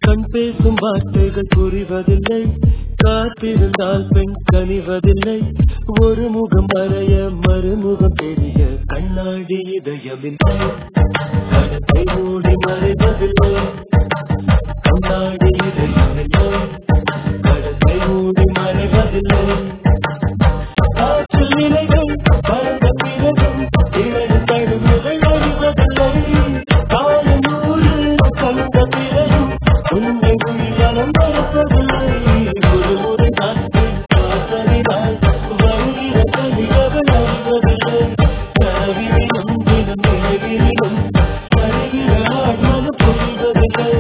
கண் பேசும் வார்த்தைகள் புரிவதில்லை காத்திருந்தால் பெண் கனிவதில்லை ஒரு முகம் மறைய மறுமுகம் தெரிய கண்ணாடி இதயமில்லை கணத்தை மூடி மறைவதில்லை கண்ணாடி இதயமில்லை கணத்தை மூடி மறைவதில்லை காற்றில் இலைகள் பறந்த பிறகும் இரண்டு தழுவுகள் அறிவதில்லை காலம் நூறு கலந்த பிறகும் உண்மை உயிரம் மறப்பதில்லை ஒரு முறை காற்று காற்றறினால் வருகிற கவியவள் அறிவதில்லை கனவிலும் தினம் நினைவிலும் வருகிற ஆழ்மனம் புரிவதில்லை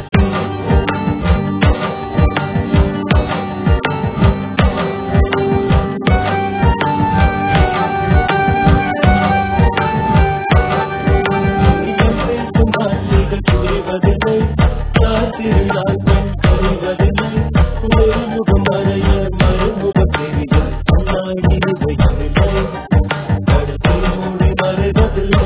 பேசும் வார்த்தைகள் புரிவதில்லை காத்திருந்தால் பெண் கருவதில்லை ஒரு முகம் மறைய மறுமுகம் தெரிய கண்ணாடி இதயமில்லை கருத்தை மூடி மறைவதில்லை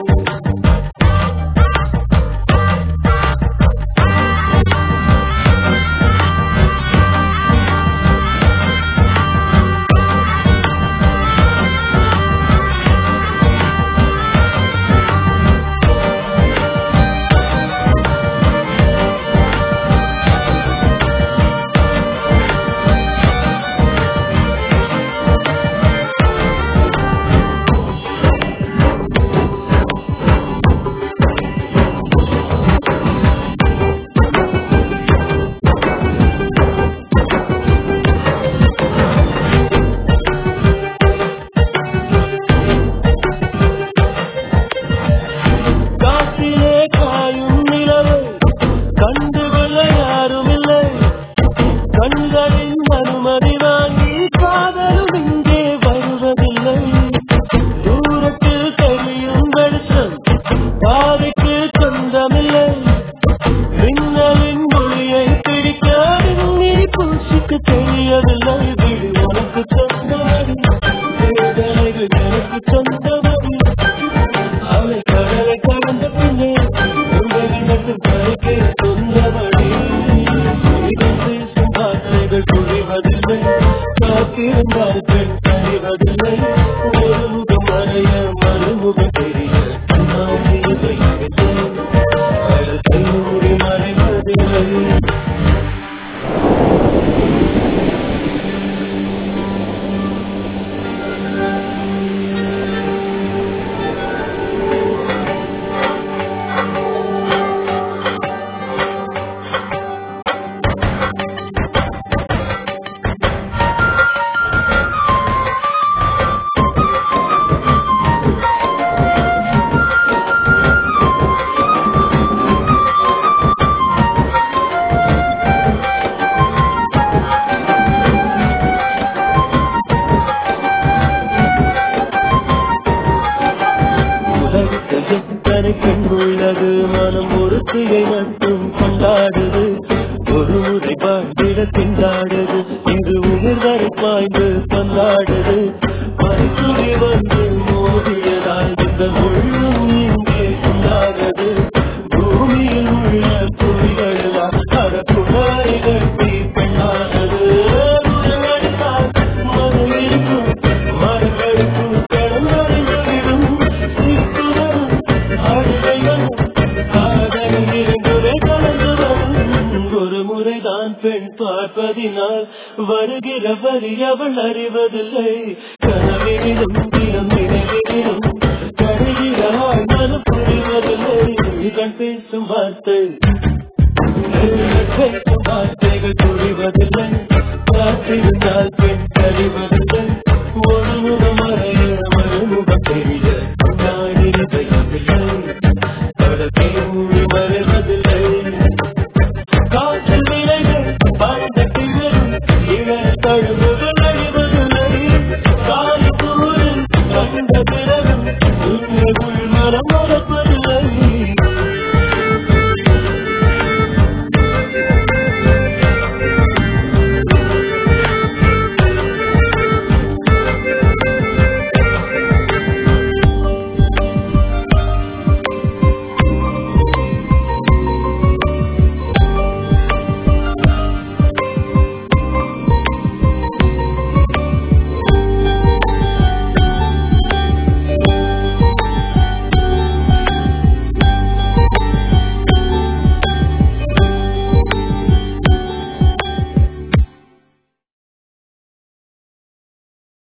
காற்றிலே காயும் நிலவை கண்டுகொள்ள யாரும் இல்லை கண்களின் அனுமதி வாங்கி காதலும் இங்கே வருவதில்லை தூரத்தில் தெரியும் வெளிச்சம் பாதைக்கு சொந்தமில்லை மின்னலின் மொழியை பிடிக்க விண்ணி பூசிக்கு தெரியவில்லை வீடு உனக்கு சொந்தமடி வேதனைகள் எனக்கு சொந்தமடி அவளை கடலை கடந்த பின்னே உலகினத்து கரைக்கு சொந்தமடி இதன் பேசும் வார்த்தைகள் புரிவதில்லை காத்திருந்தால் பெண் அறிவதில்லை ஒரு முகம் மறைய மறுமுகம் தெரிய கண்ணாடி இதயமில்லை கழுத்தை மூடி மறைவதில்லை உலகத்தில் எத்தனை பெண் உள்ளது மனம் ஒருத்தியை மட்டும் கொண்டாடுது ஒரு முறை பாண்டிட திண்டாடுது இது உயிர் வரை பாய்ந்து கொண்டாடுது மறுத்துறை வந்து மோதியதால் இந்த உள்ளும் இங்கே கொண்டாடுது பூமியில் உள்ள புலிகளால் அட புகாரை கட்டி பெண்ணானது உலகடித்தால் மறு இருக்கும் மறுகளுக்கும் கடந்தறிந்துவிடும் சிக்குவரும் அழுகையும் காதலில் இருந்துவே கலந்து வரும் ஒரு முறைதான் பெண் பார்ப்பதினால் வருகிற வரி அவள் அறிவதில்லை கனவிலும் தினம் நினைவிலும் கருகிற ஆழ்மனம் புரிவதில்லை கண் பேசும் வார்த்தை பேசும் வார்த்தைகள் புரிவதில்லை காத்திருந்தால் பெண் அறிவதில்லை